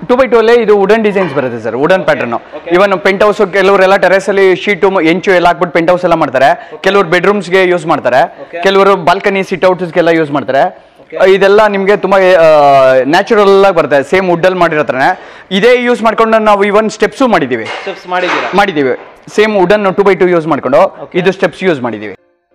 Two by two ಅಲ್ಲೇ ಇದು wooden designs ಬರುತ್ತೆ sir wooden pattern even penthouse ಕೆಲವರೆಲ್ಲ ಟೆರೆಸ್ ಅಲ್ಲಿ ಶೀಟು ಎಂಚು ಎಲ್ಲ ಹಾಕ್ಬಿಟ್ಟು ಪೆಂಟ್ ಹೌಸ್ ಎಲ್ಲ ಮಾಡ್ತಾರೆ ಕೆಲವರು ಬೆಡ್ರೂಮ್ಸ್ಗೆ ಯೂಸ್ ಮಾಡ್ತಾರೆ ಕೆಲವರು ಬಾಲ್ಕನಿ ಸಿಟ್ ಔಟ್ಸ್ಗೆಲ್ಲ ಯೂಸ್ ಮಾಡ್ತಾರೆ ಇದೆಲ್ಲ ನಿಮಗೆ ತುಂಬಾ ನ್ಯಾಚುರಲ್ ಆಗಿ ಬರುತ್ತೆ ಸೇಮ್ ವುಡ್ ಅಲ್ಲಿ ಮಾಡಿರತ್ರನೆ ಇದೇ ಯೂಸ್ ಮಾಡ್ಕೊಂಡು ನಾವು ಇವನ್ ಸ್ಟೆಪ್ಸು ಮಾಡಿದೀವಿ ಸ್ಟೆಪ್ಸ್ ಮಾಡಿದ್ದೀರಾ ಮಾಡಿದೀವಿ same wooden two by two use ಮಾಡ್ಕೊಂಡು ಇದು ಸ್ಟೆಪ್ಸ್ ಯೂಸ್ ಮಾಡಿದೀವಿ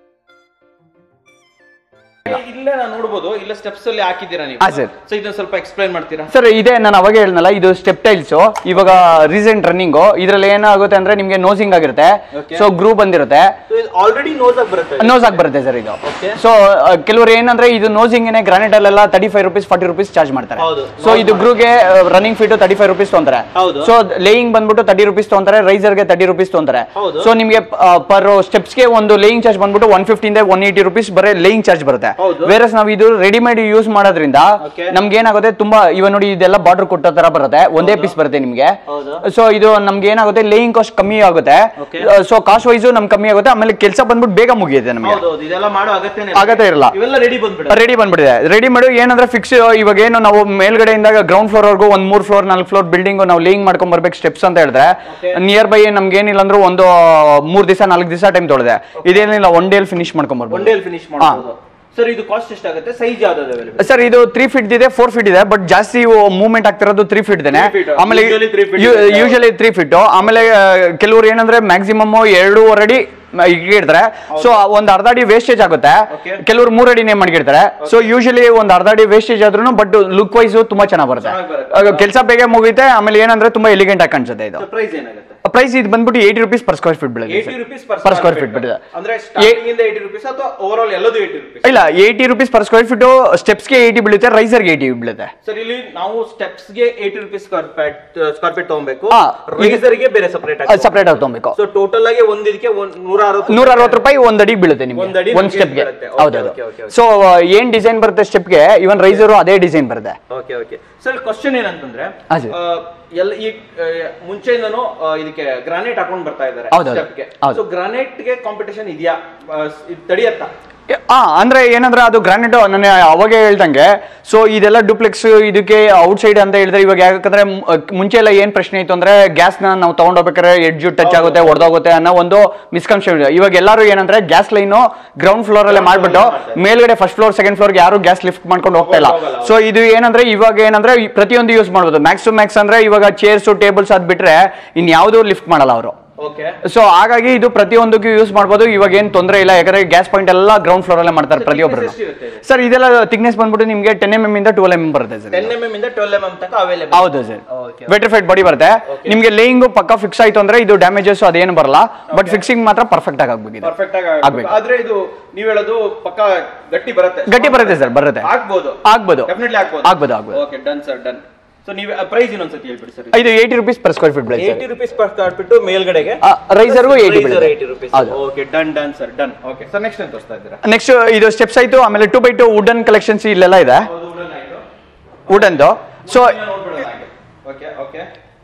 ಇಲ್ಲೇ ನಾವು ನೋಡ್ಬೋದು ಇಲ್ಲ ಸ್ಟೆಪ್ಸ್ ಅಲ್ಲಿ ಹಾಕಿದ್ದೀರಾ ನೀವು ಹಾ, sir. ಸೊ ಇದನ್ನ ಸ್ವಲ್ಪ ಎಕ್ಸ್ಪ್ಲೈನ್ ಮಾಡ್ತೀರಾ ಸರ್ ಇದೇ ನಾನು ಅವಾಗ ಹೇಳ್ನಲ್ಲ ಇದು ಸ್ಟೆಪ್ ಟೈಲ್ಸ್ ಇವಾಗ ರೀಸೆಂಟ್ ರನ್ನಿಂಗ್ ಇದ್ರಲ್ಲಿ ಏನಾಗುತ್ತೆ ಅಂದ್ರೆ ನಿಮ್ಗೆ ನೋಸಿಂಗ್ ಆಗಿರುತ್ತೆ Okay. ಸೊ ಗ್ರೂ ಬಂದಿರುತ್ತೆ ಆಲ್ರೆಡಿ ನೋಸ್ ಆಗಿ ಬರುತ್ತೆ ನೋಸ್ ಆಗಿ ಬರುತ್ತೆ ಸರ್ ಇದು Okay. ಸೊ ಕೆಲವರು ಏನಂದ್ರೆ ಇದು ನೋಸಿಂಗ್ ಏನೇ ಗ್ರಾನೈಟ್ ಅಲ್ಲೆಲ್ಲ thirty five rupees forty rupees charge ಮಾಡ್ತಾರೆ ಹೌದು. ಸೊ ಇದು ಗ್ರೂಗೆ running feet thirty five rupees ತೊಂತಾರೆ ಹೌದು. ಸೊ ಲೇಯಿಂಗ್ ಬಂದ್ಬಿಟ್ಟು ತರ್ಟಿ ರುಪೀಸ್ ತೊಂತಾರೆ ರೈಸರ್ಗೆ ತರ್ಟಿ ರುಪೀಸ್ ತೊಂತಾರೆ ಹೌದು. ಸೊ ನಿಮಗೆ ಪರ್ ಸ್ಟೆಪ್ಸ್ಗೆ ಒಂದು ಲೇಯಿಂಗ್ ಚಾರ್ಜ್ ಬಂದ್ಬಿಟ್ಟು ಒನ್ ಫಿಫ್ಟಿಂದ ಒನ್ ಏಯ್ಟಿ ರುಪೀಸ್ ಬರೀ ಲೇಯಿಂಗ್ ಚಾರ್ಜ್ ಬರುತ್ತೆ ಹೌದು. ಬೇರೆ ನಾವು ಇದು ರೆಡಿಮೇಡ್ ಯೂಸ್ ಮಾಡೋದ್ರಿಂದ Okay. ನಮ್ಗೆ ಏನಾಗುತ್ತೆ ತುಂಬಾ ಇವ ನೋಡಿ ಇದೆಲ್ಲ ಬಾರ್ಡರ್ ಕೊಟ್ಟೋ ತರ ಬರುತ್ತೆ ಒಂದೇ ಪೀಸ್ ಬರುತ್ತೆ ನಿಮ್ಗೆ ಹೌದು. ಸೊ ಇದು ನಮ್ಗೆ ಏನಾಗುತ್ತೆ ಲೇಯಿಂಗ್ ಕಾಸ್ಟ್ ಕಮ್ಮಿ ಆಗುತ್ತೆ Okay. ಸೊ ಕಾಸ್ಟ್ ವೈಸು ನಮ್ಗೆ ಕಮ್ಮಿ ಆಗುತ್ತೆ ಆಮೇಲೆ ಕೆಲಸ ಬಂದ್ಬಿಟ್ಟು ಬೇಗ ಮುಗಿಯುತ್ತೆ ನಮಗೆ ಹೌದೌದು ಇದೆಲ್ಲ ಮಾಡೋ ಅಗತ್ಯನೇ ಅಗತ್ಯ ಇರಲ್ಲ. ಇವೆಲ್ಲ ರೆಡಿ ಬಂದ್ಬಿಡ ರೆಡಿ ಬಂದ್ಬಿಟ್ಟಿದೆ ರೆಡಿ ಮಾಡಿ ಏನಂದ್ರೆ ಫಿಕ್ಸ್ ಇವಾಗ ಏನು ನಾವು ಮೇಲ್ಗಡೆಯಿಂದ ಗ್ರೌಂಡ್ ಫ್ಲೋರ್ ವರ್ಗು ಒಂದ್ ಮೂರ್ ಫ್ಲೋರ್ ನಾಲ್ಕು ಫ್ಲೋರ್ ಬಿಲ್ಡಿಂಗ್ ನಾವು ಲೇಯಿಂಗ್ ಮಾಡ್ಕೊಂಡ್ ಬರ್ಬೇಕು ಸ್ಟೆಪ್ಸ್ ಅಂತ ಹೇಳಿದ್ರೆ Okay. ನಿಯರ್ ಬೈ ನಮ್ಗೆ ಏನಿಲ್ಲ ಅಂದ್ರೂ ಒಂದು ಮೂರ್ ದಿವಸ ನಾಲ್ಕು ದಿವಸ ಟೈಮ್ ತೊಳೆದೆ ಇದೇನಿಲ್ಲ ಒನ್ ಡೇಲ್ ಫಿನಿಶ್ ಮಾಡ್ಕೊಂಡ್ ಒನ್ ಬರ್ಬೋದು ಡೇ ಫಿನಿಶ್ ಮಾಡ್ಬೋದು ಸರ್ ಇದು ಕಾಸ್ಟ್ ಎಷ್ಟಾಗುತ್ತೆ ಸೈಜ್ ಯಾವ್ದು ಅವೈಲೇಬಲ್ ಸರ್ ಇದು ತ್ರೀ ಫೀಟ್ ಇದೆ ಫೋರ್ ಫೀಟ್ ಇದೆ ಬಟ್ ಜಾಸ್ತಿ ಮೂವ್ಮೆಂಟ್ ಆಗ್ತಿರೋದು ತ್ರೀ ಫೀಟ್ ಇದೆ Three feet. ಆಮೇಲೆ Usually three feet ಇರುತ್ತೆ. ಯೂಶಲಿ ತ್ರೀ ಫೀಟ್ ಆಮೇಲೆ ಕೆಲವರು ಏನಂದ್ರೆ ಮ್ಯಾಕ್ಸಿಮಮ್ ಎರಡೂವರೆ ಅಡಿ ಇಡ್ತಾರೆ ಸೊ ಒಂದ್ ಅರ್ಧ ಅಡಿ ವೇಸ್ಟೇಜ್ ಆಗುತ್ತೆ Okay. ಕೆಲವರು ಮೂರ್ ಅಡಿನೇ ಮಾಡಿರ್ತಾರೆ ಸೊ ಯೂಶಲಿ ಒಂದ್ ಅರ್ಧ ಅಡಿ ವೇಸ್ಟೇಜ್ ಆದ್ರೂ ಬಟ್ ಲುಕ್ ವೈಸ್ ತುಂಬಾ ಚೆನ್ನಾಗಿ ಚೆನ್ನಾಗ್ ಬರುತ್ತೆ ಬರುತ್ತೆ. ಕೆಲಸ ಬೇಗ ಮುಗಿಯುತ್ತೆ ಆಮೇಲೆ ಏನಂದ್ರೆ ತುಂಬಾ ಎಲಿಗೆಂಟ್ ಆಗಿ ಕಾಣಿಸುತ್ತೆ ಇದು ಪ್ರೈಸ್ ಏನಾಗುತ್ತೆ ಪ್ರೈಸ್ ಇದು ಬಂದ್ಬಿಟ್ಟು eighty rupees per square feet ಬೀಳುತ್ತೆ eighty rupees per square feet ಬಿಟ್ಟಿದೆ ಅಂದ್ರೆ ಸ್ಟಾರ್ಟಿಂಗ್ ಇಂದ ಏಯ್ಟಿ ರುಪೀಸ್ ಅಥವಾ ಓವರ್ ಆಲ್ ಎಲ್ಲದೂ ಏಯ್ಟಿ ರುಪೀಸ್ ಇಲ್ಲ eighty rupees per square feet ಸ್ಟೆಪ್ಸ್ಗೆ ಏಯ್ಟಿ ಬೀಳುತ್ತೆ ರೈಸರ್ಗೆ ಏಯ್ಟಿ ಬೀಳುತ್ತೆ ಸರ್ ಇಲ್ಲಿ ನಾವು ಸ್ಟೆಪ್ಸ್ ಗೆ eighty rupees square feet square feet ತಗೊಬೇಕು ಹಾ. ರೈಸರ್ ಗೆ ಬೇರೆ ಸಪರೇಟ್ ಆಗಿ ಸಪರೇಟ್ ಆಗಿ ತಗೊಬೇಕು ಸೊ ಟೋಟಲ್ ಆಗಿ ಒಂದ್ ಇದಕ್ಕೆ ಒಂದ್ ನೂರ ಅರವತ್ತು ನೂರ ಅರವತ್ತು ರೂಪಾಯಿ ಒಂದ್ ಅಡಿ ಬೀಳುತ್ತೆ ಒಂದ್ ನಿಮ್ಗೆ ಅಡಿ ಒಂದ್ ನಿಮ್ಗೆ ಸ್ಟೆಪ್ಗೆ ಬೀಳುತ್ತೆ. Okay, ಹೌದೌದು okay, okay, okay. ಸೊ ಏನ್ ಡಿಸೈನ್ ಬರುತ್ತೆ ಸ್ಟೆಪ್ಗೆ ಇವನ್ ರೈಸರು ಅದೇ ಡಿಸೈನ್ ಬರುತ್ತೆ ಓಕೆ ಓಕೆ ಸರ್ ಕ್ವಶನ್ ಏನಂತಂದ್ರೆ ಹಾ, ಸರ್. ಆ, ಎಲ್ಲ ಈ ಆ, ಮುಂಚೆಯಿಂದನೂ ಆ, ಇದಕ್ಕೆ ಗ್ರಾನೈಟ್ ಹಾಕೊಂಡ್ ಬರ್ತಾ ಇದ್ದಾರೆ ಹೌದೌದು. ಸ್ಟೆಪ್ಗೆ ಹೌದು. ಸೊ ಗ್ರಾನೈಟ್ ಗೆ ಕಾಂಪಿಟೇಷನ್ ಇದೆಯಾ ಆ, ಸ್- ಇದು ತಡಿಯತ್ತಾ ಆ ಅಂದ್ರೆ ಏನಂದ್ರೆ ಅದು ಗ್ರಾನೈಟ್ ನಾನು ಅವಾಗೆ ಹೇಳ್ದಂಗೆ ಸೊ ಇದೆಲ್ಲ ಡೂಪ್ಲೆಕ್ಸ್ ಇದಕ್ಕೆ ಔಟ್ ಸೈಡ್ ಅಂತ ಹೇಳಿದ್ರೆ ಇವಾಗ ಯಾಕಂದ್ರೆ ಮು- ಮುಂಚೆ ಎಲ್ಲ ಏನ್ ಪ್ರಶ್ನೆ ಇತ್ತು ಅಂದ್ರೆ ಗ್ಯಾಸ್ ನ ನಾವು ತಗೊಂಡೋಗ್ಬೇಕಾದ್ರೆ ಎಡ್ಜು ಟಚ್ ಆಗುತ್ತೆ ಹೊಡೆದೋಗುತ್ತೆ ಅನ್ನೋ ಒಂದು ಮಿಸ್ಕನ್ಸೆಪ್ಷನ್ ಇವಾಗ ಎಲ್ಲರೂ ಏನಂದ್ರೆ ಗ್ಯಾಸ್ ಲೈನ್ ಗ್ರೌಂಡ್ ಫ್ಲೋರ್ ಅಲ್ಲೇ ಮಾಡ್ಬಿಟ್ಟು ಮೇಲ್ಗಡೆ ಫಸ್ಟ್ ಫ್ಲೋರ್ ಸೆಕೆಂಡ್ ಫ್ಲೋರ್ಗೆ ಯಾರು ಗ್ಯಾಸ್ ಲಿಫ್ಟ್ ಮಾಡ್ಕೊಂಡು ಹೋಗ್ತಾ ಇಲ್ಲ ಹೋಗಲ್ಲ. ಸೊ ಇದು ಏನಂದ್ರೆ ಇವಾಗ ಏನಂದ್ರೆ ಈ ಪ್ರತಿಯೊಂದು ಯೂಸ್ ಮಾಡ್ಬೋದು ಮ್ಯಾಕ್ಸ್ ಟು ಮ್ಯಾಕ್ಸ್ ಅಂದ್ರೆ ಇವಾಗ ಚೇರ್ಸ್ ಟೇಬಲ್ಸ್ ಅದ್ ಬಿಟ್ರೆ ಇನ್ ಯಾವ್ದು ಲಿಫ್ಟ್ ಮಾಡಲ್ಲ ಅವರು ಓಕೆ ಸೊ ಹಾಗಾಗಿ ಇದು ಪ್ರತಿಯೊಂದಕ್ಕೂ ಯೂಸ್ ಮಾಡ್ಬೋದು ಇವಾಗ ಏನ್ ತೊಂದರೆ ಇಲ್ಲ ಯಾಕಂದ್ರೆ ಗ್ಯಾಸ್ ಪಾಯಿಂಟ್ ಎಲ್ಲ ಗ್ರೌಂಡ್ ಫ್ಲೋರ್ ಅಲ್ಲೇ ಮಾಡ್ತಾರೆ ಪ್ರತಿಯೊಬ್ಬರು ಎಷ್ಟಿರುತ್ತೆ ಇದು? ಸರ್ ಇದೆಲ್ಲ ಥಿಕ್ನೆಸ್ ಬಂದ್ಬಿಟ್ಟು ನಿಮಗೆ ಟೆನ್ ಎಂ ಎಂ ಇಂದ ಟ್ವೆಲ್ ಎಂ ಬರ್ತ್ತೆ ಸರ್ ಟೆನ್ ಎಂ ಎಂ ಇಂದ ಟ್ವೆಲ್ ಎಂ ಎಂ ತನಕ ಅವೈಲೇಬಲ್ ಹೌದು ಸರ್ Okay. ವೆಟ್ರಿಫೈಡ್ ಬಾಡಿ ಬರುತ್ತೆ ನಿಮಗೆ ಲೇಯಿಂಗು ಪಕ್ಕ ಫಿಕ್ಸ್ ಆಯ್ತು ಅಂದ್ರೆ ಇದು ಡ್ಯಾಮೇಜಸ್ ಅದೇನು ಬರಲ್ಲ ಬಟ್ ಫಿಕ್ಸಿಂಗ್ ಮಾತ್ರ ಪರ್ಫೆಕ್ಟ್ ಆಗಿ ಆಗ್ಬೇಕಿದೆ ಪರ್ಫೆಕ್ಟ್ ಆಗಿ ಆಗ್ಬೇಕು. ಆಗ್ಬೇಕು. ಆದ್ರೆ ಇದು ನೀವ್ ಹೇಳೋದು ಪಕ್ಕ ಗಟ್ಟಿ ಬರುತ್ತೆ ಗಟ್ಟಿ ಬರುತ್ತೆ ಸರ್ ಬರುತ್ತೆ ಆಗ್ಬೋದು ಆಗ್ಬೋದು ಡೆಫಿನೆಟ್ಲಿ ಆಗ್ಬೋದು ಆಗ್ಬೋದು ಆಗ್ಬೋದು okay done sir done so ನೀವು ಪ್ರೈಸ್ ಇನ್ನೊಂದ್ಸತಿ ಹೇಳ್ಬಿಡಿ ಸರ್ ಇದು eighty rupees per square feet ಬೀಳುತ್ತೆ eighty rupees per square feet ಮೇಲ್ಗಡೆಗೆ ರೈಸರ್ಗೂ ಏಯ್ಟಿ ಬೀಳುತ್ತೆ ಏಯ್ಟಿ ರುಪೀಸ್ ಹೌದು okay done done sir done okay sir next ಏನ್ ತೋರಿಸ್ತಾ ಇದ್ದೀರಾ ನೆಕ್ಸ್ಟ್ ಇದು ಸ್ಟೆಪ್ಸ್ ಆಯ್ತು ಆಮೇಲೆ two by two wooden collections ಇಲ್ಲೆಲ್ಲ ಇದೆ ಹೌದು wooden ಆಯ್ತು ವುಡನ್ದು ಸೊ ಇನ್ನ ನೋಡ್ಬಿಡೋಣ ಹಾಗೆ ಓಕೆ ಓಕೆ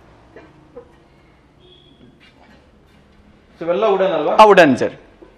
ಸೊ ಇವೆಲ್ಲ ವುಡನ್ ಅಲ್ವಾ ವುಡನ್ ಸರ್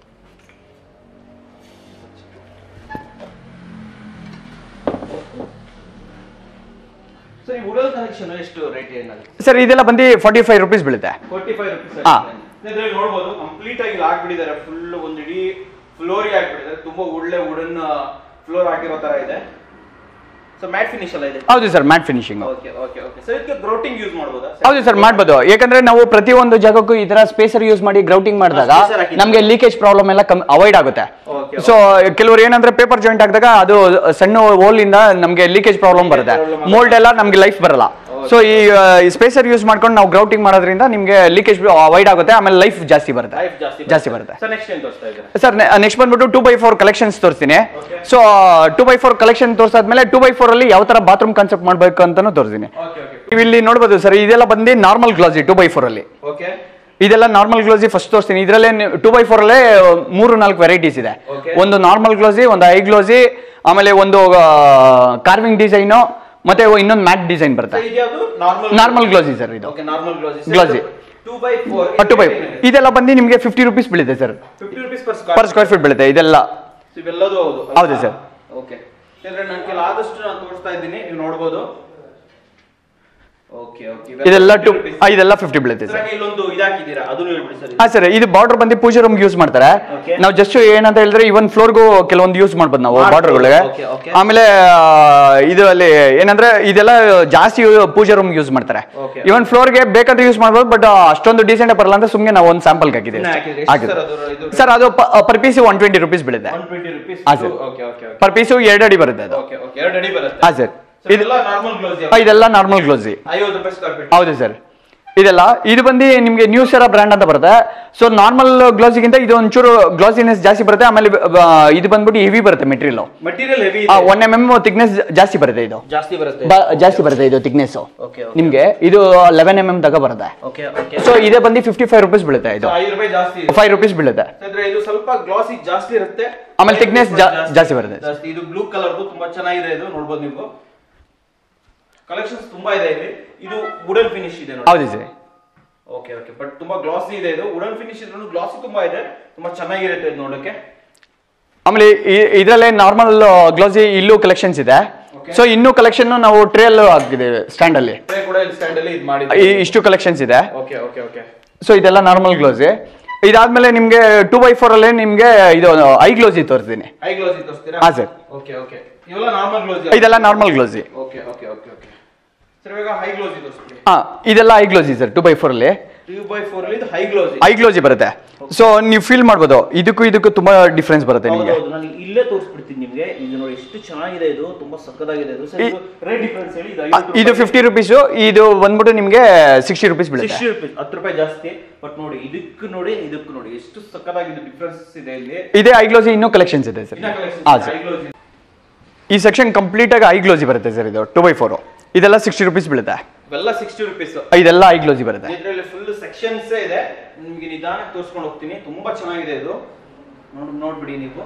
ಸರ್ ಈ ವುಡನ್ ಕಲೆಕ್ಷನ್ ಎಷ್ಟು ರೇಟ್ ಏನಾಗುತ್ತೆ ಸರ್ ಇದೆಲ್ಲ ಬಂದು ಫಾರ್ಟಿ ಫೈವ್ ರುಪೀಸ್ ಬೀಳುತ್ತೆ ಫೋರ್ಟಿ ಫೈವ್ ರುಪೀಸ್ ಹಾ. ಇದ್ರಲ್ಲಿ ನೋಡ್ಬೋದು ಕಂಪ್ಲೀಟ್ ಆಗಿ ಇಲ್ಲಿ ಹಾಕ್ಬಿಟ್ಟಿದ್ದಾರೆ ಫುಲ್ ಒಂದ್ ಇಡೀ ಫ್ಲೋರಿಗೆ ಹಾಕ್ಬಿಟ್ಟಿದ್ದಾರೆ ತುಂಬಾ ಒಳ್ಳೆ ವುಡನ್ ಫ್ಲೋರ್ ಹಾಕಿರೋ ತರ ಇದೆ ಸೊ ಮ್ಯಾಟ್ ಫಿನಿಶ್ ಎಲ್ಲ ಇದೆ ಹೌದು sir matte finishing okay okay okay sir ಇದಕ್ಕೆ ಗ್ರೌಟಿಂಗ್ ಯೂಸ್ ಮಾಡ್ಬೋದಾ ಹೌದು ಸರ್ ಮಾಡ್ಬೋದು ಯಾಕಂದ್ರೆ ನಾವು ಪ್ರತಿಯೊಂದು ಜಾಗಕ್ಕೂ ಈ ತರ ಸ್ಪೇಸರ್ ಯೂಸ್ ಮಾಡಿ ಗ್ರೌಟಿಂಗ್ ಮಾಡಿದಾಗ spacer ಹಾಕಿದ್ರೆ. ನಮಗೆ ಲೀಕೇಜ್ ಪ್ರಾಬ್ಲಮ್ ಎಲ್ಲ ಕಮ್ ಅವಾಯ್ಡ್ ಆಗುತ್ತೆ Okay, ಸೊ ಕೆಲವರು ಏನಂದ್ರೆ ಪೇಪರ್ ಜಾಯಿಂಟ್ ಹಾಕಿದಾಗ ಅದು ಸಣ್ಣ ಹೋಲ್ ಇಂದ ನಮಗೆ ಲೀಕೇಜ್ ಪ್ರಾಬ್ಲಮ್ ಬರುತ್ತೆ problem ಆಗುತ್ತೆ. ಮೋಲ್ಡ್ ಎಲ್ಲ ನಮಗೆ ಲೈಫ್ ಬರಲ್ಲ ಸೊ ಈ ಸ್ಪೇಸರ್ ಯೂಸ್ ಮಾಡ್ಕೊಂಡು ನಾವು ಗ್ರೌಟಿಂಗ್ ಮಾಡೋದ್ರಿಂದ ನಿಮಗೆ ಲೀಕೇಜ್ ಅವಾಯ್ಡ್ ಆಗುತ್ತೆ ಆಮೇಲೆ ಲೈಫ್ ಜಾಸ್ತಿ ಬರುತ್ತೆ ಲೈಫ್ ಜಾಸ್ತಿ ಜಾಸ್ತಿ ಬರುತ್ತೆ ಸರ್ ನೆಕ್ಸ್ಟ್ ಏನ್ ತೋರಿಸ್ತಾ ಇದ್ದೀರಾ ಸರ್ ನೆಕ್ಸ್ಟ್ ಬಂದ್ಬಿಟ್ಟು ಟೂ ಬೈ ಫೋರ್ ಕಲೆಕ್ಷನ್ಸ್ ತೋರಿಸ್ತೀನಿ Okay. So two by four collection ತೋರಿಸಾದ್ಮೇಲೆ ಟೂ ಬೈ ಫೋರ್ ಅಲ್ಲಿ ಯಾವ ತರ ಬಾತ್ರೂಮ್ ಕಾನ್ಸೆಪ್ಟ್ ಮಾಡಬೇಕು ಅಂತಾನು ತೋರಿಸ್ತೀನಿ ಓಕೆ ಓಕೆ ನೀವು ಇಲ್ಲಿ ನೋಡ್ಬೋದು ಸರ್ ಇದೆಲ್ಲ ಬಂದು normal glossy two by four ಅಲ್ಲಿ ಓಕೆ ಇದೆಲ್ಲ ನಾರ್ಮಲ್ ಗ್ಲೋಸಿ ಫಸ್ಟ್ ತೋರಿಸ್ತೀನಿ ಇದರಲ್ಲೇ ಟೂ ಬೈ ಫೋರ್ ಅಲ್ಲೇ ಮೂರು ನಾಲ್ಕು ವೆರೈಟೀಸ್ ಇದೆ Okay. ಒಂದು ನಾರ್ಮಲ್ ಗ್ಲೋಸಿ ಒಂದು ಐ ಗ್ಲೋಸಿ ಆಮೇಲೆ ಒಂದು ಕಾರ್ವಿಂಗ್ ಡಿಸೈನು ಮತ್ತೆ ಇನ್ನೊಂದು ಮ್ಯಾಟ್ ಡಿಸೈನ್ ಬರುತ್ತೆ ಇದ್ಯಾವುದು ನಾರ್ಮಲ್ ನಾರ್ಮಲ್ ಗ್ಲೋಸಿ ಸರ್ ಇದು okay normal glossy Glossy. Two by four two by ಇದೆಲ್ಲ ಬಂದು ನಿಮಗೆ ಫಿಫ್ಟಿ ರುಪೀಸ್ ಬೀಳುತ್ತೆ sir fifty rupees per per square feet ಬೀಳುತ್ತೆ ಇದೆಲ್ಲ ಇವೆಲ್ಲದೂ ಹೌದು ಹೌದು sir. ಓಕೆ ಯಾಕಂದ್ರೆ ನನ್ನ ಕೆಲ ಆದಷ್ಟು ನಾನು ತೋರಿಸ್ತಾ ಇದ್ದೀನಿ ನೀವು ನೋಡ್ಬೋದು ಓಕೆ ಓಕೆ ಇದೆಲ್ಲ ಟು ಇದೆಲ್ಲ ಫಿಫ್ಟಿ ಬೀಳುತ್ತೆ ಸರ್ ಇಲ್ಲೊಂದು ಇದಾಕಿದ್ದೀರಾ ಅದನ್ನು ಹೇಳ್ಬಿಡಿ ಸರ್ ಹಾ ಸರ್ ಇದು ಬಾರ್ಡರ್ ಬಂದು ಪೂಜೆ ರೂಮ್ ಯೂಸ್ ಮಾಡ್ತಾರೆ Okay. ನಾವು ಜಸ್ಟ್ ಏನಂತ ಹೇಳಿದ್ರೆ ಇವನ್ ಫ್ಲೋರ್ಗೂ ಕೆಲವೊಂದು ಯೂಸ್ ಮಾಡ್ಬೋದು ನಾವು ಮಾಡ್ಬೋದು. ಬಾರ್ಡರ್ಗಳಿಗೆ Okay, okay. ಆಮೇಲೆ ಆ, ಇದು ಅಲ್ಲಿ ಏನಂದ್ರೆ ಇದೆಲ್ಲ ಜಾಸ್ತಿ ಪೂಜೆ ರೂಮ್ ಯೂಸ್ ಮಾಡ್ತಾರೆ Okay. ಇವನ್ ಫ್ಲೋರ್ಗೆ ಬೇಕಾದ್ರೆ ಯೂಸ್ ಮಾಡ್ಬೋದು ಬಟ್ ಅಷ್ಟೊಂದು ಡೀಸೆಂಟ್ ಬರಲ್ಲ ಅಂತ ಸುಮ್ಮನೆ ನಾವು ಒಂದು ಸ್ಯಾಂಪಲ್ ಹಾಕಿದ್ದೀವಿ ಸುಮ್ನೆ ಹಾಕಿದ್ರಿ. ಎಷ್ಟು ಹಾಕಿದ್ವಿ ಸರ್ ಅದು ಇದು? ಸರ್ ಅದು per piece one twenty rupees ಬೀಳುತ್ತೆ ಒನ್ ಟ್ವೆಂಟಿ ರುಪೀಸ್ ಹಾ, sir. Okay okay okay per piece ಎರಡು ಅಡಿ ಬರುತ್ತೆ ಅದು ಓಕೆ ಓಕೆ ಎರಡು ಅಡಿ ಬರುತ್ತೆ ಹಾ ಸರ್ ಇದು ಇದೆಲ್ಲ ನಾರ್ಮಲ್ ಗ್ಲೌಸ್ ಆ, ಇದೆಲ್ಲ ನಾರ್ಮಲ್ ಗ್ಲೋಸಿ ಐವತ್ತು ರೂಪಾಯಿ ಸ್ಕ್ವೇರ್ ಫೀಟ್ ಹೌದು ಸರ್ ಇದೆಲ್ಲ ಇದು ಬಂದು ನಿಮಗೆ ನ್ಯೂ ಸೆರಾ ಬ್ರ್ಯಾಂಡ್ ಅಂತ ಬರುತ್ತೆ ಸೊ ನಾರ್ಮಲ್ ಗ್ಲೌಸಿಗಿಂತ ಇದು ಒಂಚೂರು ಗ್ಲಾಸಿನೆಸ್ ಜಾಸ್ತಿ ಬರುತ್ತೆ ಆಮೇಲೆ ಆ, ಇದು ಬಂದ್ಬಿಟ್ಟು ಹೆವಿ ಬರುತ್ತೆ material material heavy one M M thickness ಜಾಸ್ತಿ ಬರುತ್ತೆ ಇದು ಜಾಸ್ತಿ ಬರುತ್ತೆ ಬ- ಜಾಸ್ತಿ ಬರುತ್ತೆ ಇದು ಥಿಕ್ನೆಸ್ ಓಕೆ ನಿಮ್ಗೆ ಇದು ಲೆವೆನ್ ಎಮ್ ಎಮ್ ತಗ ಬರುತ್ತೆ ಓಕೆ ಓಕೆ ಸೊ ಇದೇ ಬಂದು ಫಿಫ್ಟಿ ಫೈವ್ ರುಪೀಸ್ ಬೀಳುತ್ತೆ ಇದು ಐದು ರೂಪಾಯಿ ಜಾಸ್ತಿ ಇದೆ ಫೈವ್ ರುಪೀಸ್ ಬೀಳುತ್ತೆ ಅಂದ್ರೆ ಇದು ಸ್ವಲ್ಪ ಗ್ಲಾಸಿ ಜಾಸ್ತಿ ಇರುತ್ತೆ ಆಮೇಲೆ thickness ಜಾ- ಜಾಸ್ತಿ ಬರುತ್ತೆ. ಜಾಸ್ತಿ ಇದು ಬ್ಲೂ ಕಲರ್ ತುಂಬಾ ಚೆನ್ನಾಗಿದೆ ಇದು ನೋಡ್ಬೋದು ನೀವು ಕಲೆಕ್ಷನ್ಸ್ ತುಂಬಾ ಇದೆ ಇಲ್ಲಿ ಇದು ವುಡನ್ ಫಿನಿಶ್ ಇದೆ ನೋಡಿ ಹೌದು ಸರ್ ಓಕೆ ಓಕೆ ಬಟ್ ತುಂಬಾ ಗ್ಲಾಸಿ ಇದೆ ಇದು ವುಡನ್ ಫಿನಿಶ್ ಇದ್ರೂ ಗ್ಲಾಸಿ ತುಂಬಾ ಇದೆ ತುಂಬಾ ಚೆನ್ನಾಗಿರುತ್ತೆ ಇದು ನೋಡಕ್ಕೆ ಆಮೇಲೆ ಇ- ಇದ್ರಲ್ಲೇ ನಾರ್ಮಲ್ ಗ್ಲೌಸಿ ಇಲ್ಲೂ ಕಲೆಕ್ಷನ್ಸ್ ಇದೆ Okay. ಸೊ ಇನ್ನೂ ಕಲೆಕ್ಷನ್ ನಾವು ಟ್ರೇ ಅಲ್ಲೂ ಹಾಕಿದ್ದೇವೆ ಸ್ಟ್ಯಾಂಡ್ ಅಲ್ಲಿ ಟ್ರೇ ಕೂಡ ಇಲ್ಲಿ ಸ್ಟ್ಯಾಂಡ್ ಅಲ್ಲಿ ಇದು ಈ- ಮಾಡಿದೆ ಇಷ್ಟು ಕಲೆಕ್ಷನ್ಸ್ ಇದೆ ಓಕೆ ಓಕೆ ಓಕೆ ಸೊ ಇದೆಲ್ಲ ನಾರ್ಮಲ್ ಗ್ಲೌಸ್ ಇದಾದ್ಮೇಲೆ ನಿಮ್ಗೆ ಟೂ ಬೈ ಫೋರ್ ಅಲ್ಲಿ ನಿಮ್ಗೆ ಇದು ಐ ಗ್ಲೌಸಿ ತೋರಿಸ್ತೀನಿ ಐ ಗ್ಲೌಸ್ ತೋರಿಸ್ತೀರಾ ಹಾ, sir. ಓಕೆ ಓಕೆ ಇವೆಲ್ಲ ನಾರ್ಮಲ್ ಗ್ಲೌಸ್ ಇದೆಲ್ಲ normal glossy okay okay okay okay sir ಇವಾಗ ಹೈ ಗ್ಲೌಸ್ ತೋರಿಸ್ತೀವಿ ಹಾ ಇದೆಲ್ಲ high glossy sir two by four ಅಲ್ಲಿ ಟೂ ಬೈ ಫೋರ್ ಅಲ್ಲಿ ಇದು ಹೈ ಗ್ಲೌಸ್ ಐ ಗ್ಲೌಸಿ ಬರುತ್ತೆ ಸೊ ನೀವು ಫೀಲ್ ಮಾಡ್ಬೋದು ಇದಕ್ಕೂ ಇದಕ್ಕೂ ತುಂಬಾ ಡಿಫ್ರೆನ್ಸ್ ಬರುತ್ತೆ ನಿಮಗೆ ಹೌದು ನಾನು ಇಲ್ಲೇ ತೋರಿಸ್ಬಿಡ್ತೀನಿ ನಿಮ್ಗೆ ಇದು ನೋಡಿ ಎಷ್ಟು ಚೆನ್ನಾಗಿದೆ ಇದು ತುಂಬಾ ಸಕ್ಕದಾಗಿದೆ ಇದು ಸರ್ ಈ- ಇದು ರೇಟ್ ಡಿಫರೆನ್ಸ್ ಹೇಳಿ ಇದು ಆ, ಇದು ಫಿಫ್ಟಿ ರುಪೀಸು ಇದು ಬಂದ್ಬಿಟ್ಟು ನಿಮಗೆ ಸಿಕ್ಸ್ಟಿ ರುಪೀಸ್ ಬೀಳುತ್ತೆ ಸಿಕ್ಸ್ಟಿ ರುಪೀಸ್ ಹತ್ತು ರೂಪಾಯಿ ಜಾಸ್ತಿ ಬಟ್ ನೋಡಿ ಇದಕ್ಕೆ ನೋಡಿ ಇದಕ್ಕೆ ನೋಡಿ ಎಷ್ಟು ಸಕ್ಕದಾಗಿದೆ ಡಿಫ್ರೆನ್ಸ್ ಇದೆ ಇಲ್ಲಿ ಇದೇ ಐ ಗ್ಲೌಸಿ ಇನ್ನೂ ಕಲೆಕ್ಷನ್ಸ್ ಇದೆ ಸರ್ ಇನ್ನ collections ಹಾ ಇದೆ, ಸರ್ high gloss ಇದೆ. ಈ ಸೆಕ್ಷನ್ ಕಂಪ್ಲೀಟ್ ಆಗಿ ಐ ಗ್ಲೌಸಿ ಬರುತ್ತೆ ಸರ್ ಇದು ಟೂ ಬೈ ಫೋರು ಇದೆಲ್ಲ ಸಿಕ್ಸ್ಟಿ ರುಪೀಸ್ ಬೀಳುತ್ತೆ ಇವೆಲ್ಲ ಸಿಕ್ಸ್ಟಿ ರುಪೀಸ್ ಇದೆಲ್ಲ ಐ ಗ್ಲೌಸಿ ಬರುತ್ತೆ ಇದರಲ್ಲಿ ಫುಲ್ ಸೆಕ್ಷನ್ಸ್ ಇದೆ ನಿಮ್ಗೆ ನಿಧಾನಕ್ಕೆ ತೋರಿಸ್ಕೊಂಡು ಹೋಗ್ತೀನಿ ತುಂಬಾ ಚೆನ್ನಾಗಿದೆ ಇದು ನೋಡ್ ನೋಡ್ಬಿಡಿ ನೀವು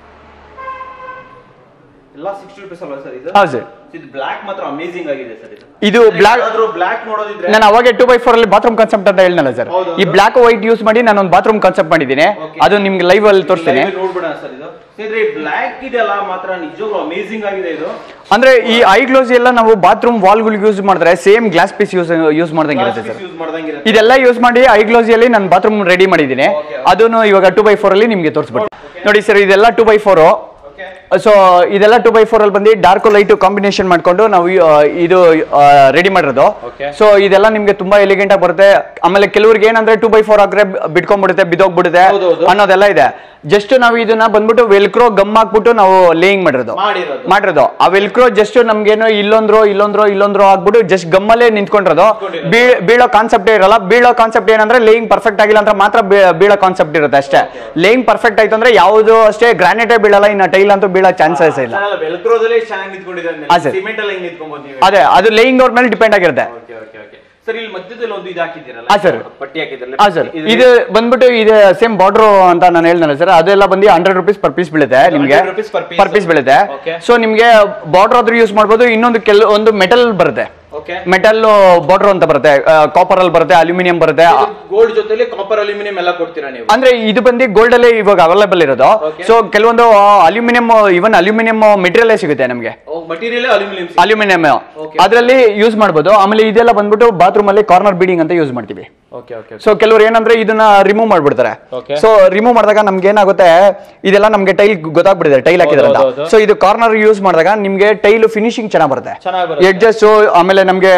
ಎಲ್ಲ ಸಿಕ್ಸ್ಟಿ ರುಪೀಸ್ ಅಲ್ವಾ ಸರ್ ಇದು ಹೌದು ಸರ್ ಇದು ಬ್ಲಾಕ್ ಮಾತ್ರ ಅಮೇಸಿಂಗ್ ಆಗಿದೆ ಸರ್ ಇದು ಇದು ಬ್ಲಾಕ್ ಆದ್ರೂ ಬ್ಲಾಕ್ ನೋಡೋದಿದ್ರೆ ನಾನು ಅವಾಗೆ ಟೂ ಬೈ ಫೋರ್ ಅಲ್ಲಿ ಬಾತ್ರೂಮ್ ಕಾನ್ಸೆಪ್ಟ್ ಅಂತ ಹೇಳಿದ್ನಲ್ಲ ಸರ್ ಹೌದು, ಈ ಹೌದು. ಬ್ಲಾಕ್ ವೈಟ್ ಯೂಸ್ ಮಾಡಿ ನಾನು ಒಂದು ಬಾತ್ರೂಮ್ ಕಾನ್ಸೆಪ್ಟ್ ಮಾಡಿದ್ದೀನಿ Okay. ಅದು ನಿಮ್ಗೆ ಲೈವ್ ಅಲ್ಲಿ ತೋರಿಸ್ತೀನಿ Live ನೋಡ್ಬಿಡೋಣ ಸರ್ ಇದು ಇದ್ರೆ ಬ್ಲಾಕ್ ಇದೆಲ್ಲ ಮಾತ್ರ ನಿಜವಾಗ್ಲೂ ಅಮೇಸಿಂಗ್ ಆಗಿದೆ ಇದು ಅಂದ್ರೆ ಈ ಐ ಗ್ಲೋಸ್ ಎಲ್ಲ ನಾವು ಬಾತ್ರೂಮ್ ವಾಲ್ಗಳಿಗೆ ಯೂಸ್ ಮಾಡಿದ್ರೆ same glass piece use use ಮಾಡ್ದಂಗೆ ಇರುತ್ತೆ ಸರ್ ಯೂಸ್ ಮಾಡ್ದಂಗಿರುತ್ತೆ ಇದೆಲ್ಲ ಯೂಸ್ ಮಾಡಿ ಐ ಗ್ಲೋಸಿಯಲ್ಲಿ ನಾನು ಬಾತ್ರೂಮ್ ರೆಡಿ ಮಾಡಿದ್ದೀನಿ Okay. ಅದನ್ನು ಇವಾಗ ಟೂ ಬೈ ಫೋರ್ ಅಲ್ಲಿ ನಿಮ್ಗೆ ತೋರಿಸ್ಬಿಟ್ಟು ನೋಡಿ ಸರ್ ಇದೆಲ್ಲ two by four okay so ಇದೆಲ್ಲ ಟೂ ಬೈ ಫೋರ್ ಅಲ್ಲಿ ಬಂದು ಡಾರ್ಕ್ ಲೈಟ್ ಕಾಂಬಿನೇಷನ್ ಮಾಡ್ಕೊಂಡು ನಾವು ಆ, ಇದು ರೆಡಿ ಮಾಡಿರೋದು Okay. ಸೊ ಇದೆಲ್ಲ ನಿಮ್ಗೆ ತುಂಬಾ ಎಲಿಗೆಂಟ್ ಆಗಿ ಬರುತ್ತೆ ಆಮೇಲೆ ಕೆಲವ್ರಿಗೆ ಏನಂದ್ರೆ ಟೂ ಬೈ ಫೋರ್ ಹಾಕ್ರೆ ಬಿಟ್ಕೊಂಡ್ಬಿಡುತ್ತೆ ಬಿದ್ದೋಗ್ಬಿಡುತ್ತೆ ಹೌದು, ಹೌದು. ಅನ್ನೋದೆಲ್ಲ ಇದೆ ಜಸ್ಟ್ ನಾವು ಇದನ್ನ ಬಂದ್ಬಿಟ್ಟು ವೆಲ್ಕ್ರೋ ಗಮ್ ಹಾಕ್ಬಿಟ್ಟು ನಾವು ಲೇಯಿಂಗ್ ಮಾಡಿರೋದು ಮಾಡಿರೋದು ಮಾಡಿರೋದು ಆ ವೆಲ್ಕ್ರೋ ಜಸ್ಟ್ ನಮ್ಗೇನೋ ಇಲ್ಲೊಂದ್ರೋ ಇಲ್ಲೊಂದ್ರೋ ಇಲ್ಲೊಂದ್ರೋ ಆಗ್ಬಿಟ್ಟು ಜಸ್ಟ್ ಗಮ್ಮಲ್ಲೇ ನಿಂತ್ಕೊಂಡಿರೋದು ನಿಂತ್ಕೊಂಡಿರೋದು. ಬೀಳ್- ಬೀಳೋ ಕಾನ್ಸೆಪ್ಟ್ ಇರಲ್ಲ ಬೀಳೋ ಕಾನ್ಸೆಪ್ಟ್ ಏನಂದ್ರೆ ಲೇಯಿಂಗ್ ಪರ್ಫೆಕ್ಟ್ ಆಗಿಲ್ಲ ಅಂತ ಮಾತ್ರ ಬೀ- ಬೀಳೋ ಕಾನ್ಸೆಪ್ಟ್ ಇರುತ್ತೆ ಅಷ್ಟೇ ಲೇಯಿಂಗ್ ಪರ್ಫೆಕ್ಟ್ ಆಯ್ತು ಅಂದ್ರೆ ಯಾವುದು ಅಷ್ಟೇ ಗ್ರಾನೈಟೇ ಬೀಳಲ್ಲ ಇನ್ನು ಟೈಲ್ ಅಂತೂ ಬೀಳೋ ಚಾನ್ಸಸ್ ಇಲ್ಲ ವೆಲ್ಕ್ರೋದಲ್ಲೇ ಚೆನ್ನಾಗಿ ಹಾ, ನಿಂತ್ಕೊಂಡಿದ್ದಾರೆ sir. ಸಿಮೆಂಟ್ ಎಲ್ಲ ಹಿಂಗ್ ನಿಂತ್ಕೊಂಬೋದು ನೀವು ಅದೇ ಅದು ಲೇಯಿಂಗ್ ಅವ್ರ ಮೇಲೆ ಡಿಪೆಂಡ್ ಆಗಿರುತ್ತೆ ಓಕೆ ಓಕೆ ಓಕೆ ಸರ್ ಇಲ್ಲಿ ಮಧ್ಯದಲ್ಲಿ ಒಂದು ಇದು ಹಾಕಿದ್ದೀರಲ್ಲ ಹಾ, sir. ಪಟ್ಟಿ ಹಾಕಿದ್ರಲ್ಲ ಹಾ ಸರ್ ಇದು ಬಂದ್ಬಿಟ್ಟು ಇದು ಸೇಮ್ ಬಾರ್ಡರ್ ಅಂತ ನಾನು ಹೇಳ್ದಲ್ಲ ಸರ್ ಅದೆಲ್ಲ ಬಂದು ಹಂಡ್ರೆಡ್ ರುಪೀಸ್ ಪರ್ ಪೀಸ್ ಬೀಳುತ್ತೆ ಇದು ನಿಮ್ಗೆ 100 rupees per piece. Per piece ಬೀಳುತ್ತೆ Okay. ಸೊ ನಿಮ್ಗೆ ಬಾರ್ಡರ್ ಆದ್ರೂ ಯೂಸ್ ಮಾಡ್ಬೋದು ಇನ್ನೊಂದು ಕೆಲ ಒಂದು ಮೆಟಲ್ ಬರುತ್ತೆ ಓಕೆ ಮೆಟಲ್ ಬಾರ್ಡರ್ ಅಂತ ಬರುತ್ತೆ ಕಾಪರ್ ಅಲ್ಲಿ ಬರುತ್ತೆ ಅಲ್ಯೂಮಿನಿಯಂ ಬರುತ್ತೆ ಗೋಲ್ಡ್ ಜೊತೆಲಿ ಕಾಪರ್ ಅಲ್ಯೂಮಿನಿಯಂ ಎಲ್ಲ ಕೊಡ್ತೀರಾ ನೀವು ಅಂದ್ರೆ ಇದು ಬಂದು ಗೋಲ್ಡ್ ಅಲ್ಲೇ ಇವಾಗ ಅವೈಲೇಬಲ್ ಇರೋದು Okay. ಸೊ ಕೆಲವೊಂದು ಅಲ್ಯೂಮಿನಿಯಂ ಇವನ್ ಅಲ್ಯೂಮಿನಿಯಂ ಮೆಟೀರಿಯಲ್ ಸಿಗುತ್ತೆ ನಮ್ಗೆ ಮಟೀರಿಯಲ್ ಅಲ್ಯೂಮಿನಿಯಂ ಅಲ್ಯೂಮಿನಿಯಂ Okay. ಅದರಲ್ಲಿ ಯೂಸ್ ಮಾಡ್ಬೋದು ಆಮೇಲೆ ಇದೆಲ್ಲ ಬಂದ್ಬಿಟ್ಟು ಬಾತ್ರೂಮ್ ಅಲ್ಲಿ ಕಾರ್ನರ್ ಬೀಡಿಂಗ್ ಅಂತ ಯೂಸ್ ಮಾಡ್ತೀವಿ ಓಕೆ ಓಕೆ ಸೊ ಕೆಲವರು ಏನಂದ್ರೆ ಇದನ್ನ ರಿಮೂವ್ ಮಾಡ್ಬಿಡ್ತಾರೆ Okay. ಸೊ ರಿಮೂವ್ ಮಾಡಿದಾಗ ನಮ್ಗೆ ಏನಾಗುತ್ತೆ ಇದೆಲ್ಲ ನಮ್ಗೆ ಟೈಲ್ ಗೊತ್ತಾಗ್ಬಿಟ್ಟಿದೆ ಟೈಲ್ ಹಾಕಿದ್ರೆ ಅಂತ ಹೌದು, ಹೌದು. ಸೊ ಇದು ಕಾರ್ನರ್ ಯೂಸ್ ಮಾಡಿದಾಗ ನಿಮ್ಗೆ ಟೈಲ್ ಫಿನಿಶಿಂಗ್ ಚೆನ್ನಾಗಿ ಬರುತ್ತೆ ಚೆನ್ನಾಗಿ ಬರುತ್ತೆ. ಎಡ್ಜಸ್ ಆಮೇಲೆ ನಮ್ಗೆ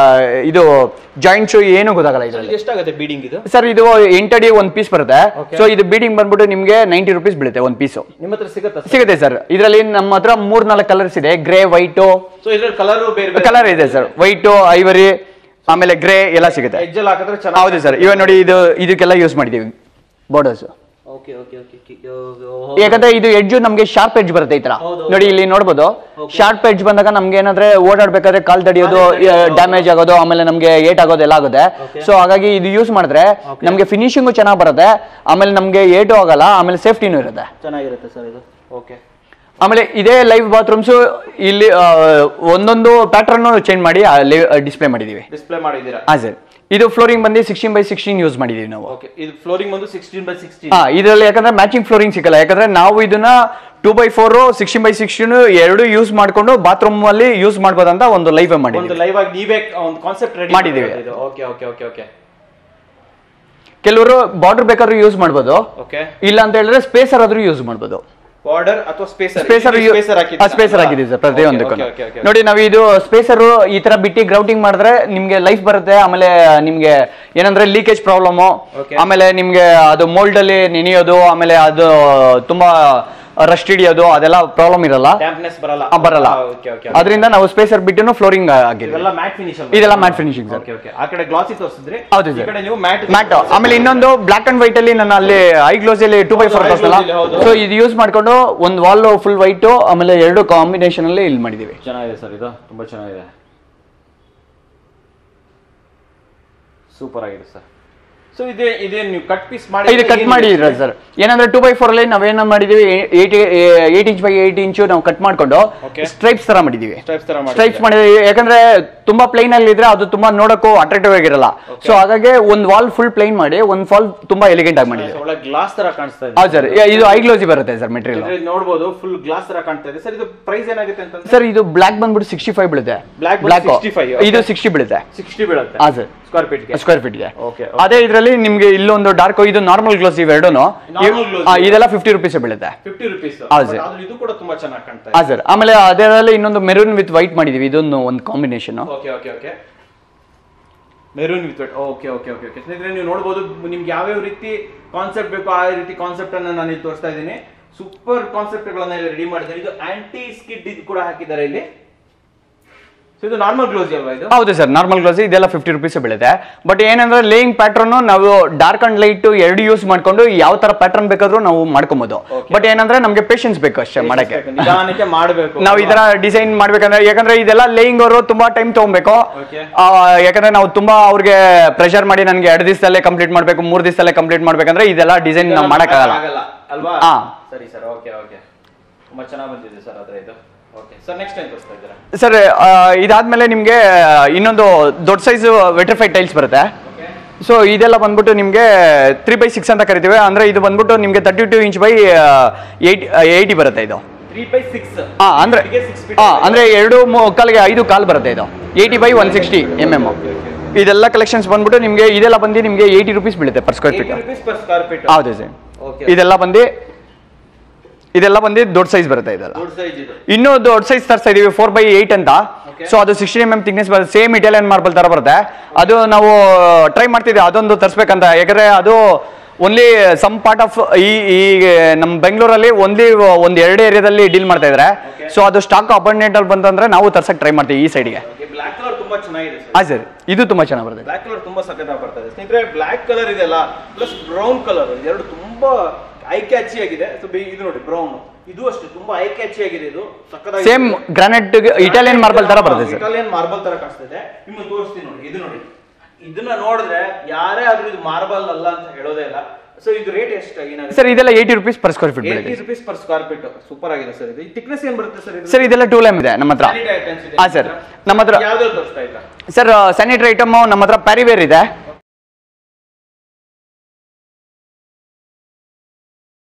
ಇದು ಜಾಯಿಂಟ್ಸ್ ಏನು ಗೊತ್ತಾಗಲ್ಲ ಇದರಲ್ಲಿ ಎಷ್ಟಾಗುತ್ತೆ ಬೀಡಿಂಗ್ ಇದು ಸರ್ ಇದು ಎಂಟಡಿ ಒಂದ್ ಪೀಸ್ ಬರುತ್ತೆ Okay. ಸೊ ಇದು ಬೀಡಿಂಗ್ ಬಂದ್ಬಿಟ್ಟು ನಿಮ್ಗೆ ನೈಂಟಿ ರುಪೀಸ್ ಬೀಳುತ್ತೆ ಒಂದ್ ಪೀಸು ನಿಮ್ಮ ಹತ್ರ ಸಿಗುತ್ತಾ ಸಿಗುತ್ತೆ ಸರ್ ಇದರಲ್ಲಿ ನಮ್ಮ ಹತ್ರ ಮೂರ್ ನಾಲ್ಕು ಕಲರ್ಸ್ ಇದೆ ಗ್ರೇ ವೈಟು ಸೊ ಇದ್ರಲ್ಲಿ ಕಲರ್ ಬೇರೆ ಬೇರೆ ಕಲರ್ ಇದೆ ಸರ್ ವೈಟು ಐವರಿ ಆಮೇಲೆ ಗ್ರೇ ಎಲ್ಲ ಸಿಗುತ್ತೆ ಎಜ್ಜಲ್ಲಿ ಹಾಕಿದ್ರೆ ಚೆನ್ನಾಗಿ ಹೌದು ಸರ್ ಇವಾಗ ನೋಡಿ ಇದು ಇದಕ್ಕೆಲ್ಲ ಯೂಸ್ ಮಾಡಿದೀವಿ ಬಾರ್ಡರ್ಸ್ ಓಕೆ ಓಕೆ ಓಕೆ ಯಾಕಂದ್ರೆ ಇದು ಎಡ್ಜು ನಮ್ಗೆ ಶಾರ್ಪ್ ಎಡ್ಜ್ ಬರುತ್ತೆ ಈ ತರ ಹೌದು. ನೋಡಿ ಇಲ್ಲಿ ನೋಡ್ಬೋದು ಶಾರ್ಪ್ ಎಡ್ಜ್ ಬಂದಾಗ ನಮ್ಗೆ ಏನಾದ್ರೆ ಓಡಾಡ್ಬೇಕಾದ್ರೆ ಕಾಲ್ ತಡಿಯೋದು ಕಾಲ್ ತಡಿಯೋದು. ಡ್ಯಾಮೇಜ್ ಆಗೋದು ಆಮೇಲೆ ನಮ್ಗೆ ಏಟ್ ಆಗೋದು ಎಲ್ಲ ಆಗುತ್ತೆ Okay. ಸೊ ಹಾಗಾಗಿ ಇದು ಯೂಸ್ ಮಾಡಿದ್ರೆ Okay. ನಮ್ಗೆ ಫಿನಿಶಿಂಗು ಚೆನ್ನಾಗಿ ಬರುತ್ತೆ ಆಮೇಲೆ ನಮ್ಗೆ ಏಟು ಆಗಲ್ಲ ಆಮೇಲೆ ಸೇಫ್ಟಿನೂ ಇರುತ್ತೆ ಚೆನ್ನಾಗಿರುತ್ತೆ ಸರ್ ಇದು ಓಕೆ ಆಮೇಲೆ ಇದೇ ಲೈವ್ ಬಾತ್ರೂಮ್ಸ್ ಇಲ್ಲಿ ಆ, ಒಂದೊಂದು ಪ್ಯಾಟರ್ನ್ ಚೇಂಜ್ ಮಾಡಿ ಡಿಸ್ಪ್ಲೇ ಮಾಡಿದೀವಿ ಡಿಸ್ಪ್ಲೇ ಮಾಡಿದ್ದೀರಾ ಹಾ ಸರ್ ಇದು ಫ್ಲೋರಿಂಗ್ ಬಂದು ಸಿಕ್ಸ್ಟೀನ್ ಬೈ ಸಿಕ್ಸ್ಟೀನ್ ಯೂಸ್ ಮಾಡಿದೀವಿ ನಾವು ಓಕೆ ಇದು ಫ್ಲೋರಿಂಗ್ ಬಂದು ಸಿಕ್ಸ್ಟೀನ್ ಬೈ ಸಿಕ್ಸ್ಟೀನ್ ಹಾ ಇದರಲ್ಲಿ ಯಾಕಂದ್ರೆ ಮ್ಯಾಚಿಂಗ್ ಫ್ಲೋರಿಂಗ್ ಸಿಗಲ್ಲ ಯಾಕಂದ್ರೆ ನಾವು ಇದನ್ನ two by four sixteen by sixteen ಎರಡು ಯೂಸ್ ಮಾಡ್ಕೊಂಡು ಬಾತ್ರೂಮ್ ಅಲ್ಲಿ ಯೂಸ್ ಮಾಡ್ಬೋದಂತ ಒಂದು ಲೈವ್ ಮಾಡಿ ಒಂದು ಲೈವ್ ಆಗಿ ನೀವೇ ಒಂದು ಕಾನ್ಸೆಪ್ಟ್ ರೆಡಿ ಮಾಡಿದ್ದೀವಿ. ಓಕೆ ಓಕೆ ಓಕೆ ಓಕೆ ಕೆಲವರು ಬಾರ್ಡರ್ ಬೇಕಾದ್ರೂ ಯೂಸ್ ಮಾಡ್ಬೋದು ಓಕೆ ಇಲ್ಲ ಅಂತ ಹೇಳಿದ್ರೆ ಸ್ಪೇಸರ್ ಆದ್ರೂ ಯೂಸ್ ಮಾಡ್ಬೋದು ಬಾರ್ಡರ್ ಅಥವಾ ಸ್ಪೇಸರ್ ಸ್ಪೇಸರ್ ಸ್ಪೇಸರ್ ಸ್ಪೇಸರ್ ಹಾಕಿದ್ದೀವಿ ಸರ್ ಪ್ರತಿಯೊಂದಕ್ಕೂ ನೋಡಿ ನಾವು ಇದು ಸ್ಪೇಸರ್ ಈ ತರ ಬಿಟ್ಟು ಗ್ರೌಟಿಂಗ್ ಮಾಡಿದ್ರೆ ನಿಮ್ಗೆ ಲೈಫ್ ಬರುತ್ತೆ ಆಮೇಲೆ ನಿಮ್ಗೆ ಏನಂದ್ರೆ ಲೀಕೇಜ್ ಪ್ರಾಬ್ಲಮ್ Okay. ಆಮೇಲೆ ನಿಮ್ಗೆ ಅದು ಮೋಲ್ಡ್ ಅಲ್ಲಿ ನೆನೆಯೋದು ಆಮೇಲೆ ಅದು ತುಂಬಾ ರಸ್ಟ್ ಹಿಡಿಯೋದು ಅದೆಲ್ಲ ಪ್ರಾಬ್ಲಮ್ ಇರಲ್ಲ ಡ್ಯಾಂಪ್ನೆಸ್ ಬರಲ್ಲ ಆ, ಬರಲ್ಲ ಓಕೆ ಓಕೆ ಅದರಿಂದ ನಾವು ಸ್ಪೇಸರ್ ಬಿಟ್ಟು ಫ್ಲೋರಿಂಗ್ ಆಗಿದ್ವಿ ಇದೆಲ್ಲ ಮ್ಯಾಟ್ ಫಿನಿಶ್ ಇದೆಲ್ಲ matte finishing, sir. Okay okay ಆ ಕಡೆ ಗ್ಲಾಸಿ ತೋರಿಸಿದ್ರಿ ಹೌದು, ಈ sir. ಕಡೆ ನೀವು ಮ್ಯಾಟ್ ಮ್ಯಾಟ್ ಆಮೇಲೆ ಇನ್ನೊಂದು ಬ್ಲಾಕ್ ಅಂಡ್ ವೈಟ್ ಅಲ್ಲಿ ನಾನು ಅಲ್ಲಿ ಐ ಗ್ಲೋಸ್ ಅಲ್ಲಿ ಟೂ ಬೈ ಫೋರ್ ಹೌದು, eye gloss ಅಲ್ಲಿ, ಹೌದು. ಸೊ ಇದು ಯೂಸ್ ಮಾಡ್ಕೊಂಡು ಒಂದು ವಾಲ್ ಫುಲ್ ವೈಟ್ ಆಮೇಲೆ ಎರಡು ಕಾಂಬಿನೇಷನ್ ಅಲ್ಲಿ ಇಲ್ಲಿ ಮಾಡಿದೀವಿ ಚೆನ್ನಾಗಿದೆ ಸರ್ ಇದು ತುಂಬಾ ಚೆನ್ನಾಗಿದೆ ಸೂಪರ್ ಆಗಿದೆ ಸರ್ ಸೊ ಇದೇ ಇದೇ ನೀವು ಕಟ್ ಪೀಸ್ ಮಾಡಿ ಇದು ಕಟ್ ಮಾಡಿ ಸರ್ ಏನಂದ್ರೆ ಟೂ ಬೈ ಫೋರ್ ಅಲ್ಲಿ ನಾವೇನ ಮಾಡಿದೀವಿ eight eight inch by eight inch ನಾವು ಕಟ್ ಮಾಡ್ಕೊಂಡು Okay. ಸ್ಟ್ರೈಪ್ಸ್ ತರ ಮಾಡಿದೀವಿ ಸ್ಟೆಪ್ಸ್ ತರ ಮಾಡಿ ಸ್ಟ್ರೈಪ್ಸ್ ಮಾಡಿದೀವಿ ಯಾಕಂದ್ರೆ ತುಂಬಾ ಪ್ಲೈನ್ ಅಲ್ಲಿ ಇದ್ರೆ ಅದು ತುಂಬಾ ನೋಡಕ್ಕೂ ಅಟ್ರಾಕ್ಟಿವ್ ಆಗಿರಲ್ಲ ಸೊ ಹಾಗಾಗಿ ಒಂದ್ ವಾಲ್ ಫುಲ್ ಪ್ಲೈನ್ ಮಾಡಿ ಒಂದ್ ವಾಲ್ ತುಂಬಾ ಎಲಿಗೆಂಟ್ ಆಗಿ ಮಾಡಿದೀವಿ ಒಳ್ಳೆ ಗ್ಲಾಸ್ ತರ ಕಾಣಿಸ್ತಾ ಇದೆ ಹೌದು ಸರ್ ಇದು ಐ ಗ್ಲೋಸಿ ಬರುತ್ತೆ ಸರ್ ಮೆಟೀರಿಯಲ್ ಇದ್ರಲ್ಲಿ ನೋಡ್ಬೋದು ಫುಲ್ ಗ್ಲಾಸ್ ತರ ಕಾಣ್ತಾ ಇದೆ ಸರ್ ಇದು ಪ್ರೈಸ್ ಏನಾಗುತ್ತೆ ಅಂತಂದ್ರೆ ಸರ್ ಇದು ಬ್ಲಾಕ್ ಬಂದ್ಬಿಟ್ಟು ಸಿಕ್ಸ್ಟಿ ಫೈವ್ ಬೀಳುತ್ತೆ Black ಬಂದು 65, okay. ಇದು ಸಿಕ್ಸ್ಟಿ ಬೀಳುತ್ತೆ ಸಿಕ್ಸ್ಟಿ ಬೀಳುತ್ತೆ ಹಾ ಸರ್ ಸ್ಕ್ವೇರ್ ಫೀಟ್ ಗೆ ಸ್ಕ್ವೇರ್ ಫೀಟ್ಗೆ ಓಕೆ ಅದೇ ಇದರಲ್ಲಿ ನಿಮ್ಗೆ ಇಲ್ಲೊಂದು ಡಾರ್ಕ್ ಇದು ನಾರ್ಮಲ್ ಗ್ಲೋಸ್ ಇವೆರಡು Normal gloss. ಇದೆಲ್ಲ ಫಿಫ್ಟಿ ರುಪೀಸ್ ಬೀಳುತ್ತೆ ಫಿಫ್ಟಿ ರುಪೀಸ್ ಹೌದು sir. ಆದ್ರೆ ಇದು ಕೂಡ ತುಂಬಾ ಚೆನ್ನಾಗಿ ಕಾಣ್ತಾ ಹಾ ಇದೆ ಸರ್ ಆಮೇಲೆ ಅದರಲ್ಲಿ ಇನ್ನೊಂದು ಮೆರೂನ್ ವಿತ್ ವೈಟ್ ಮಾಡಿದೀವಿ ಇದೊಂದು ಒಂದು combination okay okay okay maroon with okay okay okay okay ಸ್ನೇಹಿತರೆ ನೀವು ನೋಡ್ಬೋದು ನಿಮ್ಗೆ ಯಾವ್ಯಾವ ರೀತಿ ಕಾನ್ಸೆಪ್ಟ್ ಬೇಕೋ ಆ ರೀತಿ ಕಾನ್ಸೆಪ್ಟ್ ಅನ್ನ ನಾನು ಇಲ್ಲಿ ತೋರಿಸ್ತಾ ಇದ್ದೀನಿ ಸೂಪರ್ ಕಾನ್ಸೆಪ್ಟ್ ಗಳನ್ನ ಇಲ್ಲಿ ರೆಡಿ ಮಾಡಿದ್ದಾರೆ ಇದು ಆಂಟಿ ಸ್ಕಿಡ್ ಇದು ಕೂಡ ಹಾಕಿದ್ದಾರೆ ಇಲ್ಲಿ ಸೊ ಇದು ನಾರ್ಮಲ್ ಗ್ಲೋಸ್ ಅಲ್ವಾ ಇದು ಹೌದು ಸರ್ ನಾರ್ಮಲ್ ಗ್ಲೋಸ್ ಇದೆಲ್ಲ ಫಿಫ್ಟಿ ರುಪೀಸ್ ಬೀಳುತ್ತೆ ಬಟ್ ಏನಂದ್ರೆ ಲೇಯಿಂಗ್ ಪ್ಯಾಟ್ರನ್ ನಾವು ಡಾರ್ಕ್ ಅಂಡ್ ಲೈಟ್ ಎರಡು ಯೂಸ್ ಮಾಡ್ಕೊಂಡು ಯಾವ ತರ ಪ್ಯಾಟರ್ನ್ ಬೇಕಾದ್ರೂ ನಾವು ಮಾಡ್ಕೊಬಹುದು Okay. ಬಟ್ ಏನಂದ್ರೆ ನಮ್ಗೆ ಪೇಷನ್ಸ್ ಬೇಕು ಅಷ್ಟೇ ಮಾಡಕ್ಕೆ ನಿಧಾನಕ್ಕೆ ಮಾಡಬೇಕು ನಾವು ಈ ತರ ಡಿಸೈನ್ ಮಾಡ್ಬೇಕಂದ್ರೆ ಯಾಕಂದ್ರೆ ಇದೆಲ್ಲ ಲೇಯಿಂಗ್ ಅವರು ತುಂಬಾ ಟೈಮ್ ತಗೊಬೇಕು Okay. ಆ, ಯಾಕಂದ್ರೆ ನಾವು ತುಂಬಾ ಅವ್ರಿಗೆ ಪ್ರೆಷರ್ ಮಾಡಿ ನನಗೆ ಎರಡು ದಿವಸದಲ್ಲೇ ಕಂಪ್ಲೀಟ್ ಮಾಡ್ಬೇಕು ಮೂರ್ ದಿವಸದಲ್ಲೇ ಕಂಪ್ಲೀಟ್ ಮಾಡ್ಬೇಕಂದ್ರೆ ಇದೆಲ್ಲ ಡಿಸೈನ್ ನಾವು ಮಾಡಕ್ಕಾಗಲ್ಲ ಆಗಲ್ಲ ಅಲ್ವಾ ಹಾ. ಸರಿ ಸರ್ ಓಕೆ ಓಕೆ ತುಂಬಾ ಚೆನ್ನಾಗಿ ಬಂದಿದೆ ಸರ್ ಅದ್ರ ಇದು ಓಕೆ ಸರ್ ನೆಕ್ಸ್ಟ್ ಟೈಮ್ ತೋರಿಸ್ತಾ ಇದ್ದೀರಾ ಸರ್ ಇದಾದ್ಮೇಲೆ ನಿಮ್ಗೆ ಇನ್ನೊಂದು ದೊಡ್ಡ ಸೈಜ್ ವೆಟ್ರಿಫೈಡ್ ಟೈಲ್ಸ್ ಬರುತ್ತೆ ಓಕೆ ಸೊ ಇದೆಲ್ಲ ಬಂದ್ಬಿಟ್ಟು ನಿಮಗೆ ತ್ರೀ ಬೈ ಸಿಕ್ಸ್ ಅಂತ ಕರಿತೀವಿ ಅಂದ್ರೆ ಇದು ಬಂದ್ಬಿಟ್ಟು ನಿಮಗೆ thirty two inch by eighty eighty ಬರುತ್ತೆ ಇದು ತ್ರೀ ಬೈ ಸಿಕ್ಸ್ ಹಾ ಅಂದ್ರೆ ಹಾ ಅಂದ್ರೆ ಎರಡು ಮೂ- ಕಾಲಿಗೆ ಐದು ಕಾಲ್ ಬರುತ್ತೆ ಇದು eighty by one sixty M M ಇದೆಲ್ಲ ಕಲೆಕ್ಷನ್ಸ್ ಬಂದ್ಬಿಟ್ಟು ನಿಮಗೆ ಇದೆಲ್ಲ ಬಂದು ನಿಮಗೆ ಏಯ್ಟಿ ರುಪೀಸ್ ಬೀಳುತ್ತೆ per square feet rupees per square feet ಹೌದು ಸರ್ ಓಕೆ ಇದೆಲ್ಲ ಬಂದು ಇದೆಲ್ಲ ಬಂದು ದೊಡ್ಡ ಸೈಜ್ ಬರುತ್ತೆ ಇದೆಲ್ಲ ದೊಡ್ಡ ಸೈಜ್ ಇದು ಇನ್ನೂ ದೊಡ್ಡ ಸೈಜ್ ತರ್ಸ್ತಾ ಇದೀವಿ ಫೋರ್ ಬೈ ಏಯ್ಟ್ ಅಂತ Okay. ಸೊ ಅದು ಸಿಕ್ಸ್ಟೀನ್ ಎಮ್ ಎಮ್ ಥಿಕ್ನೆಸ್ ಬರುತ್ತೆ ಸೇಮ್ ಇಟಾಲಿಯನ್ ಮಾರ್ಬಲ್ ತರ ಬರುತ್ತೆ ಅದು ನಾವು ಟ್ರೈ ಮಾಡ್ತಿದ್ದೆ ಅದೊಂದು ತರಿಸ್ಬೇಕಂತ ಯಾಕಂದ್ರೆ ಅದು ಓನ್ಲಿ ಸಮ್ ಪಾರ್ಟ್ ಆಫ್ ಈ ಈ ನಮ್ಮ ಬೆಂಗಳೂರಲ್ಲಿ ಓನ್ಲಿ ಒಂದ್ ಎರಡು ಏರಿಯಾದಲ್ಲಿ ಡೀಲ್ ಮಾಡ್ತಾ ಇದ್ದಾರೆ Okay. ಸೊ ಅದು ಸ್ಟಾಕ್ ಅಪಾಯಿಂಟ್ಮೆಂಟ್ ಅಲ್ಲಿ ಬಂತಂದ್ರೆ ನಾವು ತರ್ಸಕ್ ಟ್ರೈ ಮಾಡ್ತೀವಿ ಈ ಸೈಡ್ಗೆ ಓಕೆ ಬ್ಲಾಕ್ ಕಲರ್ ತುಂಬಾ ಚೆನ್ನಾಗಿದೆ ಸರ್ ಹಾ ಸರ್ ಇದು ತುಂಬಾ ಚೆನ್ನಾಗಿ ಬರುತ್ತೆ ಬ್ಲಾಕ್ ಕಲರ್ ತುಂಬಾ ಸಖತ್ತಾಗಿ ಬರ್ತದೆ ಸ್ನೇಹಿತರೆ ಬ್ಲಾಕ್ ಕಲರ್ ಇದೆಲ್ಲ ಪ್ಲಸ್ ಬ್ರೌನ್ ಕಲರ್ ಎರಡು ತುಂಬಾ ಐ ಕ್ಯಾಚಿ ಆಗಿದೆ ಸೊ ಇದು ನೋಡಿ ಬ್ರೌನ್ ಇದು ಅಷ್ಟೇ ತುಂಬಾ ಐ ಕ್ಯಾಚಿ ಆಗಿದೆ ಇದು ಸಖತ್ತಾಗಿ ಸೇಮ್ ಗ್ರಾನೈಟ್ ಇಟಾಲಿಯನ್ ಮಾರ್ಬಲ್ ತರ ಬರುತ್ತೆ ಸರ್ ಇಟಾಲಿಯನ್ ಮಾರ್ಬಲ್ ತರ ಕಾಣಿಸ್ತಿದೆ ನಿಮ್ಗೆ ತೋರಿಸ್ತೀನಿ ನೋಡಿ ಇದು ನೋಡಿ ಇದನ್ನ ನೋಡಿದ್ರೆ ಯಾರೇ ಆದ್ರೂ ಇದು ಮಾರ್ಬಲ್ ಅಲ್ಲ ಅಂತ ಹೇಳೋದೇ ಇಲ್ಲ ಸೊ ಇದು ರೇಟ್ ಎಷ್ಟು ಏನಾಗುತ್ತೆ ಸರ್ ಇದೆಲ್ಲ eighty rupees per square feet ಬೀಳುತ್ತೆ eighty rupees per square feet super ಆಗಿದೆ ಸರ್ ಇದು ಥಿಕ್ನೆಸ್ ಏನ್ ಬರುತ್ತೆ ಸರ್ ಇದು ಸರ್ ಇದೆಲ್ಲ ಟೂ ಲೈಮ್ ಇದೆ ನಮ್ಮ ಹತ್ರ Sanitary items ಇದೆ ಹಾ ಸರ್ ನಮ್ಮ ಹತ್ರ ಯಾವ್ದಾದ್ರು ತೋರಿಸ್ತಾ ಇದ್ರಾ ಸರ್ ಸ್ಯಾನಿಟರಿ ಐಟಮ್ ನಮ್ಮ ಹತ್ರ ಪ್ಯಾರಿವೇರ್ ಇದೆ